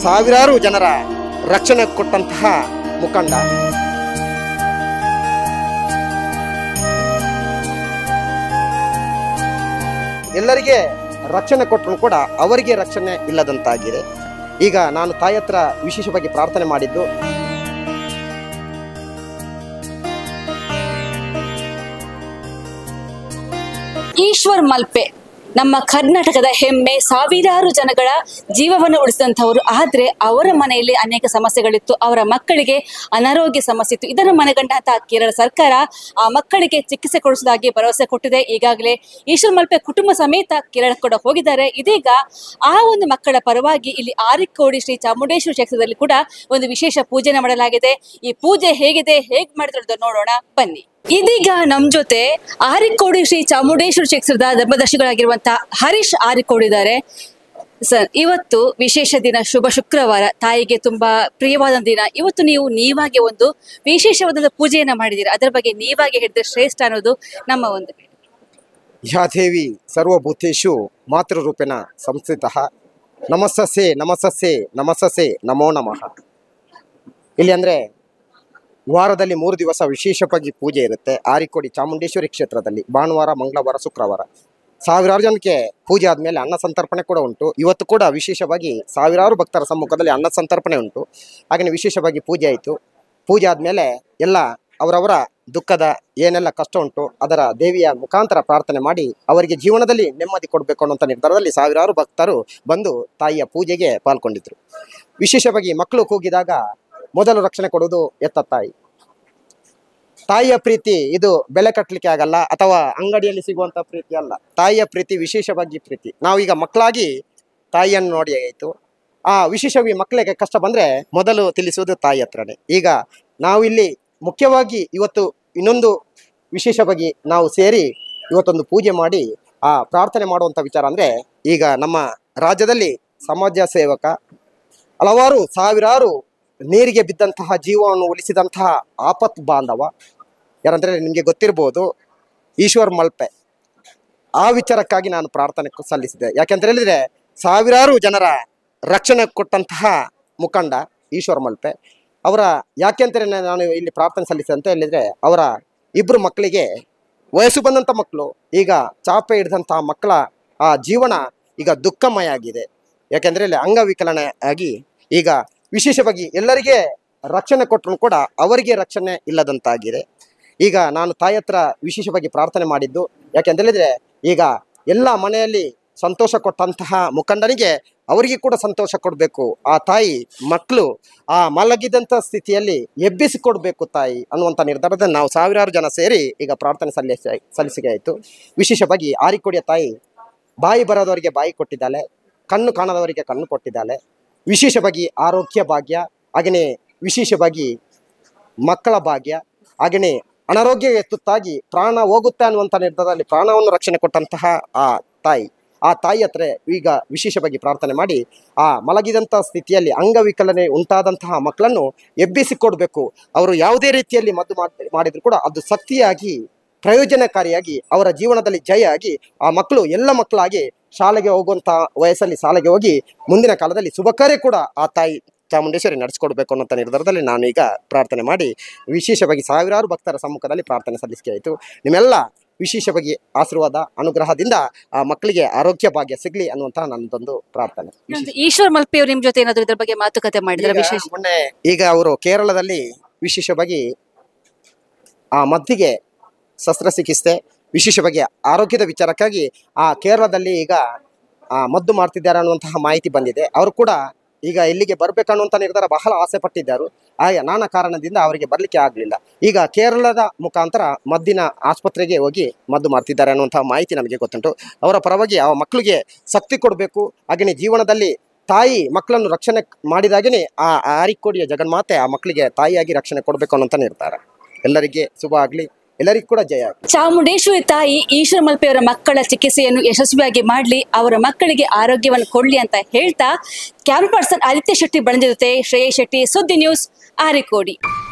ಸಾವಿರಾರು ಜನರ ರಕ್ಷಣೆ ಕೊಟ್ಟಂತಹ ಮುಖಂಡ ಎಲ್ಲರಿಗೆ ರಕ್ಷಣೆ ಕೊಟ್ಟರು ಕೂಡ ಅವರಿಗೆ ರಕ್ಷಣೆ ಇಲ್ಲದಂತಾಗಿದೆ ಈಗ ನಾನು ತಾಯಿ ಹತ್ರ ವಿಶೇಷವಾಗಿ ಪ್ರಾರ್ಥನೆ ಮಾಡಿದ್ದು ಈಶ್ವರ್ ಮಲ್ಪೆ ನಮ್ಮ ಕರ್ನಾಟಕದ ಹೆಮ್ಮೆ ಸಾವಿರಾರು ಜನಗಳ ಜೀವವನ್ನು ಉಳಿಸಿದಂಥವರು ಆದ್ರೆ ಅವರ ಮನೆಯಲ್ಲಿ ಅನೇಕ ಸಮಸ್ಯೆಗಳಿತ್ತು ಅವರ ಮಕ್ಕಳಿಗೆ ಅನಾರೋಗ್ಯ ಸಮಸ್ಯೆ ಇತ್ತು ಇದನ್ನು ಮನೆಗಂಡಂತಹ ಕೇರಳ ಸರ್ಕಾರ ಆ ಮಕ್ಕಳಿಗೆ ಚಿಕಿತ್ಸೆ ಕೊಡಿಸುವುದಾಗಿ ಭರವಸೆ ಕೊಟ್ಟಿದೆ ಈಗಾಗಲೇ ಈಶ್ವರ್ ಮಲ್ಪೆ ಕುಟುಂಬ ಸಮೇತ ಕೇರಳ ಕೂಡ ಹೋಗಿದ್ದಾರೆ ಇದೀಗ ಆ ಒಂದು ಮಕ್ಕಳ ಪರವಾಗಿ ಇಲ್ಲಿ ಆರಿಕೋಡಿ ಶ್ರೀ ಚಾಮುಂಡೇಶ್ವರಿ ಕ್ಷೇತ್ರದಲ್ಲಿ ಕೂಡ ಒಂದು ವಿಶೇಷ ಪೂಜೆನ ಮಾಡಲಾಗಿದೆ ಈ ಪೂಜೆ ಹೇಗಿದೆ ಹೇಗೆ ಮಾಡಿದ್ರು ನೋಡೋಣ ಬನ್ನಿ ಇದೀಗ ನಮ್ ಜೊತೆ ಆರಿಕೋಡಿ ಶ್ರೀ ಚಾಮುಂಡೇಶ್ವರಿ ಕ್ಷೇತ್ರದ ಧರ್ಮದರ್ಶಿಗಳಾಗಿರುವಂತಹ ಹರೀಶ್ ಆರಿಕೋಡಿ ಇದ್ದಾರೆ ಸರ್ ಇವತ್ತು ವಿಶೇಷ ದಿನ ಶುಭ ಶುಕ್ರವಾರ ತಾಯಿಗೆ ತುಂಬಾ ಪ್ರಿಯವಾದ ದಿನ ಇವತ್ತು ನೀವು ನೀವಾಗಿ ಒಂದು ವಿಶೇಷವಾದ ಪೂಜೆಯನ್ನ ಮಾಡಿದ್ದೀರಾ ಅದರ ಬಗ್ಗೆ ನೀವಾಗಿ ಹೇಳಿದ್ರೆ ಶ್ರೇಷ್ಠ ಅನ್ನೋದು ನಮ್ಮ ಒಂದು ಯಾ ದೇವಿ ಸರ್ವಭೂತೇಶು ಮಾತೃರೂಪೇಣ ಸಂಸ್ಥಿತ ನಮಸ್ಸಸ್ಸೆ ನಮಸ್ಸಸ್ಸೆ ನಮಸ್ಸಸ್ಸೆ ನಮೋ ನಮಃ ಇಲ್ಲಿ ಅಂದರೆ ವಾರದಲ್ಲಿ ಮೂರು ದಿವಸ ವಿಶೇಷವಾಗಿ ಪೂಜೆ ಇರುತ್ತೆ ಆರಿಕೋಡಿ ಚಾಮುಂಡೇಶ್ವರಿ ಕ್ಷೇತ್ರದಲ್ಲಿ ಭಾನುವಾರ ಮಂಗಳವಾರ ಶುಕ್ರವಾರ ಸಾವಿರಾರು ಜನಕ್ಕೆ ಪೂಜೆ ಆದಮೇಲೆ ಅನ್ನ ಸಂತರ್ಪಣೆ ಕೂಡ ಉಂಟು ಇವತ್ತು ಕೂಡ ವಿಶೇಷವಾಗಿ ಸಾವಿರಾರು ಭಕ್ತರ ಸಮ್ಮುಖದಲ್ಲಿ ಅನ್ನ ಸಂತರ್ಪಣೆ ಉಂಟು ಹಾಗೆಯೇ ವಿಶೇಷವಾಗಿ ಪೂಜೆ ಆಯಿತು ಪೂಜೆ ಆದಮೇಲೆ ಎಲ್ಲ ಅವರವರ ದುಃಖದ ಏನೆಲ್ಲ ಕಷ್ಟ ಉಂಟು ಅದರ ದೇವಿಯ ಮುಖಾಂತರ ಪ್ರಾರ್ಥನೆ ಮಾಡಿ ಅವರಿಗೆ ಜೀವನದಲ್ಲಿ ನೆಮ್ಮದಿ ಕೊಡಬೇಕು ಅನ್ನುವಂಥ ನಿರ್ಧಾರದಲ್ಲಿ ಸಾವಿರಾರು ಭಕ್ತರು ಬಂದು ತಾಯಿಯ ಪೂಜೆಗೆ ಪಾಲ್ಗೊಂಡಿದ್ರು ವಿಶೇಷವಾಗಿ ಮಕ್ಕಳು ಕೂಗಿದಾಗ ಮೊದಲು ರಕ್ಷಣೆ ಕೊಡುವುದು ಎತ್ತ ತಾಯಿ ತಾಯಿಯ ಪ್ರೀತಿ ಇದು ಬೆಲೆ ಕಟ್ಟಲಿಕ್ಕೆ ಆಗಲ್ಲ ಅಥವಾ ಅಂಗಡಿಯಲ್ಲಿ ಸಿಗುವಂತ ಪ್ರೀತಿ ಅಲ್ಲ ತಾಯಿಯ ಪ್ರೀತಿ ವಿಶೇಷವಾಗಿ ಪ್ರೀತಿ ನಾವೀಗ ಮಕ್ಕಳಾಗಿ ತಾಯಿಯನ್ನು ನೋಡಿ ಆಯಿತು ಆ ವಿಶೇಷವಾಗಿ ಮಕ್ಕಳಿಗೆ ಕಷ್ಟ ಬಂದ್ರೆ ಮೊದಲು ತಿಳಿಸುವುದು ತಾಯಿ ಹತ್ರನೇ ಈಗ ನಾವು ಇಲ್ಲಿ ಮುಖ್ಯವಾಗಿ ಇವತ್ತು ಇನ್ನೊಂದು ವಿಶೇಷವಾಗಿ ನಾವು ಸೇರಿ ಇವತ್ತೊಂದು ಪೂಜೆ ಮಾಡಿ ಆ ಪ್ರಾರ್ಥನೆ ಮಾಡುವಂತ ವಿಚಾರ ಅಂದ್ರೆ ಈಗ ನಮ್ಮ ರಾಜ್ಯದಲ್ಲಿ ಸಮಾಜ ಸೇವಕ ಹಲವಾರು ಸಾವಿರಾರು ನೀರಿಗೆ ಬಿದ್ದಂತಹ ಜೀವವನ್ನು ಉಳಿಸಿದಂತಹ ಆಪತ್ ಬಾಂಧವ ಯಾರಂದ್ರೆ ನಿಮಗೆ ಗೊತ್ತಿರ್ಬೋದು ಈಶ್ವರ್ ಮಲ್ಪೆ ಆ ವಿಚಾರಕ್ಕಾಗಿ ನಾನು ಪ್ರಾರ್ಥನೆ ಸಲ್ಲಿಸಿದೆ ಯಾಕೆಂತ ಹೇಳಿದ್ರೆ ಸಾವಿರಾರು ಜನರ ರಕ್ಷಣೆ ಕೊಟ್ಟಂತಹ ಮುಖಂಡ ಈಶ್ವರ್ ಮಲ್ಪೆ ಅವರ ಯಾಕೆಂತ ನಾನು ಇಲ್ಲಿ ಪ್ರಾರ್ಥನೆ ಸಲ್ಲಿಸಿದೆ ಅಂತ ಹೇಳಿದ್ರೆ ಅವರ ಇಬ್ಬರು ಮಕ್ಕಳಿಗೆ ವಯಸ್ಸು ಬಂದಂಥ ಮಕ್ಕಳು ಈಗ ಚಾಪೆ ಹಿಡಿದಂತಹ ಮಕ್ಕಳ ಆ ಜೀವನ ಈಗ ದುಃಖಮಯ ಆಗಿದೆ ಯಾಕೆಂದ್ರೆ ಇಲ್ಲಿ ಅಂಗವಿಕಲನೆ ಆಗಿ ಈಗ ವಿಶೇಷವಾಗಿ ಎಲ್ಲರಿಗೆ ರಕ್ಷಣೆ ಕೊಟ್ಟರು ಕೂಡ ಅವರಿಗೆ ರಕ್ಷಣೆ ಇಲ್ಲದಂತಾಗಿದೆ ಈಗ ನಾನು ತಾಯಿ ಹತ್ರ ವಿಶೇಷವಾಗಿ ಪ್ರಾರ್ಥನೆ ಮಾಡಿದ್ದು ಯಾಕೆಂತ ಹೇಳಿದ್ರೆ ಈಗ ಎಲ್ಲ ಮನೆಯಲ್ಲಿ ಸಂತೋಷ ಕೊಟ್ಟಂತಹ ಮುಖಂಡನಿಗೆ ಅವರಿಗೆ ಕೂಡ ಸಂತೋಷ ಕೊಡಬೇಕು ಆ ತಾಯಿ ಮಕ್ಕಳು ಆ ಮಲಗಿದಂಥ ಸ್ಥಿತಿಯಲ್ಲಿ ಎಬ್ಬಿಸಿ ಕೊಡಬೇಕು ತಾಯಿ ಅನ್ನುವಂಥ ನಿರ್ಧಾರದಲ್ಲಿ ನಾವು ಸಾವಿರಾರು ಜನ ಸೇರಿ ಈಗ ಪ್ರಾರ್ಥನೆ ಸಲ್ಲಿಸಿ ಸಲ್ಲಿಸಿಗೆ ಆಯಿತು ವಿಶೇಷವಾಗಿ ಆರಿಕೊಡಿಯ ತಾಯಿ ಬಾಯಿ ಬರೋದವರಿಗೆ ಬಾಯಿ ಕೊಟ್ಟಿದ್ದಾಳೆ ಕಣ್ಣು ಕಾಣದವರಿಗೆ ಕಣ್ಣು ಕೊಟ್ಟಿದ್ದಾಳೆ ವಿಶೇಷವಾಗಿ ಆರೋಗ್ಯ ಭಾಗ್ಯ ಹಾಗೆಯೇ ವಿಶೇಷವಾಗಿ ಮಕ್ಕಳ ಭಾಗ್ಯ ಹಾಗೆಯೇ ಅನಾರೋಗ್ಯ ತುತ್ತಾಗಿ ಪ್ರಾಣ ಹೋಗುತ್ತೆ ಅನ್ನುವಂಥ ನಿರ್ಧಾರದಲ್ಲಿ ಪ್ರಾಣವನ್ನು ರಕ್ಷಣೆ ಕೊಟ್ಟಂತಹ ಆ ತಾಯಿ ಆ ತಾಯಿ ಹತ್ರ ಈಗ ವಿಶೇಷವಾಗಿ ಪ್ರಾರ್ಥನೆ ಮಾಡಿ ಆ ಮಲಗಿದಂಥ ಸ್ಥಿತಿಯಲ್ಲಿ ಅಂಗವಿಕಲನೆ ಉಂಟಾದಂತಹ ಮಕ್ಕಳನ್ನು ಎಬ್ಬಿಸಿ ಕೊಡಬೇಕು ಅವರು ಯಾವುದೇ ರೀತಿಯಲ್ಲಿ ಮದ್ದು ಮಾಡಿ ಮಾಡಿದ್ರು ಕೂಡ ಅದು ಶಕ್ತಿಯಾಗಿ ಪ್ರಯೋಜನಕಾರಿಯಾಗಿ ಅವರ ಜೀವನದಲ್ಲಿ ಜಯ ಆಗಿ ಆ ಮಕ್ಕಳು ಎಲ್ಲ ಮಕ್ಕಳಾಗಿ ಶಾಲೆಗೆ ಹೋಗುವಂಥ ವಯಸ್ಸಲ್ಲಿ ಶಾಲೆಗೆ ಹೋಗಿ ಮುಂದಿನ ಕಾಲದಲ್ಲಿ ಶುಭ ಕಾರ್ಯ ಕೂಡ ಆ ತಾಯಿ ಚಾಮುಂಡೇಶ್ವರಿ ನಡೆಸ್ಕೊಡ್ಬೇಕು ಅನ್ನೋಂಥ ನಿರ್ಧಾರದಲ್ಲಿ ನಾನು ಈಗ ಪ್ರಾರ್ಥನೆ ಮಾಡಿ ವಿಶೇಷವಾಗಿ ಸಾವಿರಾರು ಭಕ್ತರ ಸಮ್ಮುಖದಲ್ಲಿ ಪ್ರಾರ್ಥನೆ ಸಲ್ಲಿಸಿಕೆ ಆಯಿತು ನಿಮ್ಮೆಲ್ಲ ವಿಶೇಷವಾಗಿ ಆಶೀರ್ವಾದ ಅನುಗ್ರಹದಿಂದ ಆ ಮಕ್ಕಳಿಗೆ ಆರೋಗ್ಯ ಭಾಗ್ಯ ಸಿಗ್ಲಿ ಅನ್ನುವಂತಹ ನನ್ನದೊಂದು ಪ್ರಾರ್ಥನೆ ಇನ್ನೊಂದು ಈಶ್ವರ್ ಮಲ್ಪೆ ಅವ್ರು ನಿಮ್ ಜೊತೆ ಏನಾದ್ರು ಇದ್ರ ಬಗ್ಗೆ ಮಾತುಕತೆ ಮಾಡಿದ್ರೆ ಈಗ ವಿಶೇಷ ಮೊನ್ನೆ ಈಗ ಅವರು ಕೇರಳದಲ್ಲಿ ವಿಶೇಷವಾಗಿ ಆ ಮದ್ದಿಗೆ ಶಸ್ತ್ರಚಿಕಿತ್ಸೆ ವಿಶೇಷವಾಗಿ ಆರೋಗ್ಯದ ವಿಚಾರಕ್ಕಾಗಿ ಆ ಕೇರಳದಲ್ಲಿ ಈಗ ಆ ಮದ್ದು ಮಾಡ್ತಿದ್ದಾರೆ ಅನ್ನುವಂತಹ ಮಾಹಿತಿ ಬಂದಿದೆ ಅವರು ಕೂಡ ಈಗ ಇಲ್ಲಿಗೆ ಬರ್ಬೇಕನ್ನುವಂಥ ನಿರ್ಧಾರ ಬಹಳ ಆಸೆ ಪಟ್ಟಿದ್ದರು ಆ ನಾನಾ ಕಾರಣದಿಂದ ಅವರಿಗೆ ಬರಲಿಕ್ಕೆ ಆಗಲಿಲ್ಲ ಈಗ ಕೇರಳದ ಮುಖಾಂತರ ಮದ್ದಿನ ಆಸ್ಪತ್ರೆಗೆ ಹೋಗಿ ಮದ್ದು ಮಾಡ್ತಿದ್ದಾರೆ ಅನ್ನುವಂತಹ ಮಾಹಿತಿ ನಮಗೆ ಗೊತ್ತುಂಟು ಅವರ ಪರವಾಗಿ ಆ ಮಕ್ಕಳಿಗೆ ಶಕ್ತಿ ಕೊಡಬೇಕು ಹಾಗೆಯೇ ಜೀವನದಲ್ಲಿ ತಾಯಿ ಮಕ್ಕಳನ್ನು ರಕ್ಷಣೆ ಮಾಡಿದಾಗನೇ ಆ ಆರಿಕೋಡಿಯ ಜಗನ್ಮಾತೆ ಆ ಮಕ್ಕಳಿಗೆ ತಾಯಿಯಾಗಿ ರಕ್ಷಣೆ ಕೊಡಬೇಕು ಅನ್ನೋಂಥ ನಿರ್ಧಾರ ಎಲ್ಲರಿಗೆ ಶುಭ ಆಗಲಿ ಎಲ್ಲರಿಗೂ ಕೂಡ ಜಯ ಆಗಲಿ ಚಾಮುಂಡೇಶ್ವರಿ ತಾಯಿ ಈಶ್ವರ ಮಲ್ಪೆ ಅವರ ಮಕ್ಕಳ ಚಿಕಿತ್ಸೆಯನ್ನು ಯಶಸ್ವಿಯಾಗಿ ಮಾಡಲಿ ಅವರ ಮಕ್ಕಳಿಗೆ ಆರೋಗ್ಯವನ್ನು ಕೊಡ್ಲಿ ಅಂತ ಹೇಳ್ತಾ ಕ್ಯಾಮ್ರಾ ಪರ್ಸನ್ ಆದಿತ್ಯ ಶೆಟ್ಟಿ ಬಳಂಜ ಜೊತೆ ಶ್ರೇಯಸ್ ಶೆಟ್ಟಿ ಸುದ್ದಿ ನ್ಯೂಸ್ ಆರಿಕೋಡಿ